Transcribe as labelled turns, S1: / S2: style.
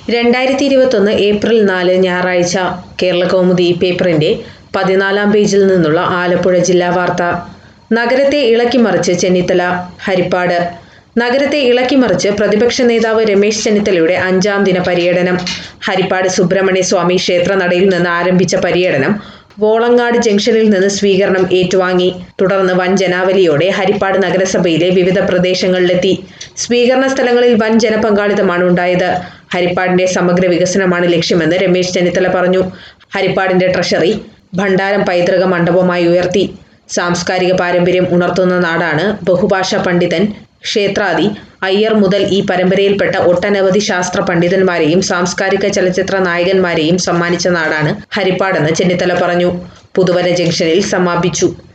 S1: രണ്ടായിരത്തി ഇരുപത്തൊന്ന് ഏപ്രിൽ നാല് ഞായറാഴ്ച കേരള കൗമുദി പേപ്പറിന്റെ പതിനാലാം പേജിൽ നിന്നുള്ള ആലപ്പുഴ ജില്ലാ വാർത്ത നഗരത്തെ ഇളക്കിമറിച്ച് ചെന്നിത്തല ഹരിപ്പാട് നഗരത്തെ ഇളക്കിമറിച്ച് പ്രതിപക്ഷ നേതാവ് രമേശ് ചെന്നിത്തലയുടെ അഞ്ചാം ദിന പര്യടനം ഹരിപ്പാട് സുബ്രഹ്മണ്യ സ്വാമി ക്ഷേത്രനടയിൽ നിന്ന് ആരംഭിച്ച പര്യടനം വോളങ്ങാട് ജംഗ്ഷനിൽ നിന്ന് സ്വീകരണം ഏറ്റുവാങ്ങി തുടർന്ന് വൻ ജനാവലിയോടെ ഹരിപ്പാട് നഗരസഭയിലെ വിവിധ പ്രദേശങ്ങളിലെത്തി സ്വീകരണ സ്ഥലങ്ങളിൽ വൻ ജനപങ്കാളിത്തമാണ് ഉണ്ടായത് ഹരിപ്പാടിന്റെ സമഗ്ര വികസനമാണ് ലക്ഷ്യമെന്ന് രമേശ് ചെന്നിത്തല പറഞ്ഞു ഹരിപ്പാടിന്റെ ട്രഷറി ഭണ്ഡാരം പൈതൃക മണ്ഡപമായി ഉയർത്തി സാംസ്കാരിക പാരമ്പര്യം ഉണർത്തുന്ന നാടാണ് ബഹുഭാഷാ പണ്ഡിതൻ ക്ഷേത്രാദി അയ്യർ മുതൽ ഈ പരമ്പരയിൽപ്പെട്ട ഒട്ടനവധി ശാസ്ത്ര പണ്ഡിതന്മാരെയും സാംസ്കാരിക ചലച്ചിത്ര നായകന്മാരെയും സമ്മാനിച്ച നാടാണ് ഹരിപ്പാടെന്ന് ചെന്നിത്തല പറഞ്ഞു പുതുവന ജംഗ്ഷനിൽ സമാപിച്ചു